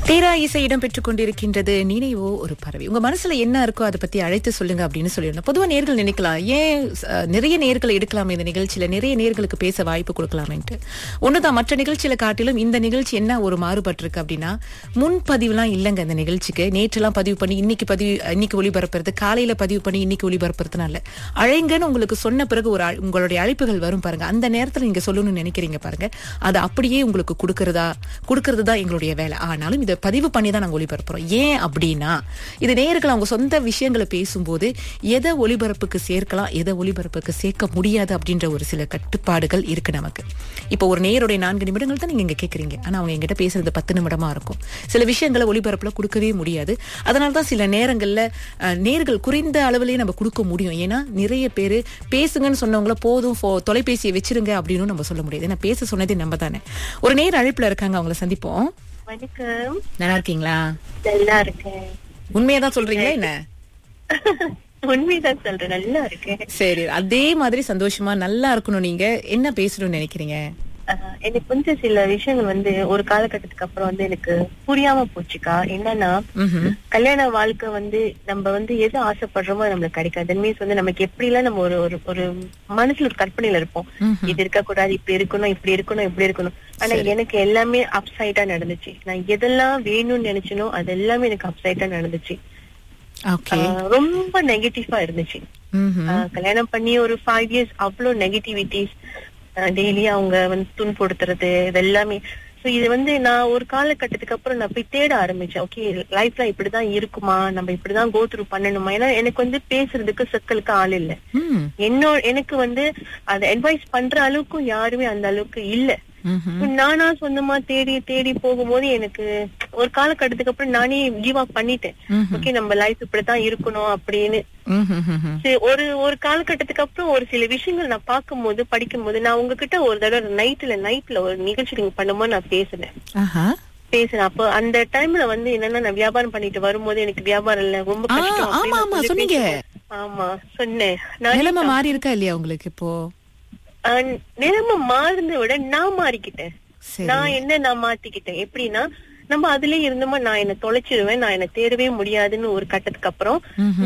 தீரா இசை இடம் பெற்றுக் கொண்டிருக்கின்றது நினைவோ ஒரு பறவை உங்க மனசுல என்ன இருக்கோ அதை பத்தி அழைத்து சொல்லுங்க அப்படின்னு சொல்லியிருந்தோம் பொதுவா நேர்கள் நினைக்கலாம் ஏன் அஹ், நிறைய நேர்களை எடுக்கலாம் இந்த நிகழ்ச்சியில நிறைய நேர்களுக்கு பேச வாய்ப்பு கொடுக்கலாமேன்ட்டு ஒண்ணுதான் மற்ற நிகழ்ச்சியில காட்டிலும் இந்த நிகழ்ச்சி என்ன ஒரு மாறுபட்டிருக்கு அப்படின்னா முன்பதிவுலாம் இல்லைங்க இந்த நிகழ்ச்சிக்கு நேற்றுலாம் பதிவு பண்ணி இன்னைக்கு பதிவு இன்னைக்கு ஒளிபரப்புறது காலையில பதிவு பண்ணி இன்னைக்கு ஒளிபரப்புறதுனால அழைங்கன்னு உங்களுக்கு சொன்ன பிறகு ஒரு அழ- உங்களுடைய அழைப்புகள் வரும் பாருங்க அந்த நேரத்துல நீங்க சொல்லணும்னு நினைக்கிறீங்க பாருங்க அது அப்படியே உங்களுக்கு கொடுக்கறதா கொடுக்கறது தான் எங்களுடைய வேலை ஆனாலும் இதை பதிவு பண்ணி தான் நாங்க ஒளிபரப்புறோம் ஏன் அப்படின்னா இது நேயர்கள் அவங்க சொந்த விஷயங்களை பேசும்போது எதை ஒளிபரப்புக்கு சேர்க்கலாம் எதை ஒளிபரப்புக்கு சேர்க்க முடியாது அப்படின்ற ஒரு சில கட்டுப்பாடுகள் இருக்கு நமக்கு இப்போ ஒரு நேயருடைய நான்கு நிமிடங்கள் தான் நீங்க இங்க கேக்குறீங்க ஆனா அவங்க எங்கிட்ட பேசுறது பத்து நிமிடமா இருக்கும் சில விஷயங்களை ஒளிபரப்புல கொடுக்கவே முடியாது அதனால தான் சில நேரங்கள்ல அஹ், நேர்கள் குறைந்த அளவிலேயே நம்ம கொடுக்க முடியும் ஏன்னா நிறைய பேர் பேசுங்கன்னு சொன்னவங்கள போதும் ஃபோ- தொலைபேசியை வச்சிருங்க அப்படின்னு நம்ம சொல்ல முடியாது ஏன்னா பேச சொன்னதே நம்ம தானே ஒரு நேர் அழைப்புல இருக்காங்க அவங்கள சந்திப்போம் வணக்கம் நல்லா இருக்கீங்களா நல்லா இருக்கேன் உண்மையதான் சொல்றீங்களா என்ன உண்மைதான் சொல்றேன் நல்லா இருக்கேன் சரி அதே மாதிரி சந்தோஷமா நல்லா இருக்கணும் நீங்க என்ன பேசணும்னு நினைக்கிறீங்க ஆஹ் எனக்கு வந்து சில விஷயங்கள் வந்து ஒரு காலகட்டத்துக்கு அப்புறம் வந்து எனக்கு புரியாம போச்சுக்கா என்னன்னா ம்ஹும். கல்யாண வாழ்க்கை வந்து நம்ம வந்து எது ஆசைப்படுறோமோ அது நம்மளுக்கு கிடைக்காது மீன்ஸ் வந்து நமக்கு எப்படி எல்லாம் நம்ம ஒரு ஒரு ஒரு மனசுல ஒரு கற்பனையில இருப்போம் ம்ஹும். இது இருக்க கூடாது இப்படி இருக்கணும் இப்படி இருக்கணும் இப்படி இருக்கணும் ஆனா எனக்கு எல்லாமே அப்சைட்டா நடந்துச்சு நான் எதெல்லாம் வேணும்னு நினைச்சனோ அது எல்லாமே எனக்கு அப்சைட்டா நடந்துச்சு ஓகே ஆஹ் ரொம்ப நெகட்டிவா இருந்துச்சு ம்ஹும். ஆஹ் கல்யாணம் பண்ணி ஒரு ஃபைவ் இயர்ஸ் அவ்வளவு நெகட்டிவிட்டிஸ் டெய்லி அவங்க வந்து துன்புறுத்துறது இது எல்லாமே சோ இது வந்து நான் ஒரு காலகட்டத்துக்கு அப்புறம் நான் போய் தேட ஆரம்பிச்சேன் ஓகே லைஃப்ல இப்படிதான் இருக்குமா நம்ம இப்படிதான் கோ த்ரூ பண்ணணுமா ஏன்னா எனக்கு வந்து பேசுறதுக்கு சிக்கலுக்கு ஆள் இல்ல ம். என்னோட எனக்கு வந்து அதை அட்வைஸ் பண்ற அளவுக்கும் யாருமே அந்த அளவுக்கு இல்ல ம்ஹும். நானா சொந்தமா தேடி தேடி போகும்போது எனக்கு ஒரு காலகட்டத்துக்கு அப்புறம் நானே கிவ் அப் பண்ணிட்டேன் ம்ஹும். ஓகே நம்ம லைஃப் இப்படித்தான் இருக்கணும் அப்படின்னு ம்ஹும். சரி, ஒரு ஒரு காலகட்டத்துக்கு அப்புறம் ஒரு சில விஷயங்கள் நான் பார்க்கும்போது படிக்கும்போது நான் உங்ககிட்ட ஒரு தடவை நைட்ல நைட்ல ஒரு நிகழ்ச்சி நீங்க பண்ணும்போது நான் பேசினேன் ஆஹா. பேசினேன் அப்போ அந்த டைம்ல வந்து என்னன்னா நான் வியாபாரம் பண்ணிட்டு வரும்போது எனக்கு வியாபாரம் இல்ல ரொம்ப ஆ, கஷ்டம் ஆமா, அப்படின்னு ஆமா, சொல்லி சொன்னீங்க. பேசினேன். ஆமா சொன்னேன் நான் நிலைமை மாறி இருக்கா இல்லையா உங்களுக்கு இப்போ அஹ், நிலைமை மாறுறதை விட நான் மாறிக்கிட்டேன் சரி நான் என்ன நான் மாத்திக்கிட்டேன் எப்படின்னா நம்ம அதுலயே இருந்தோமா நான் என்ன தொலைச்சிருவேன் நான் என்ன தேடவே முடியாதுன்னு ஒரு கட்டத்துக்கு அப்புறம் ம்ஹும்.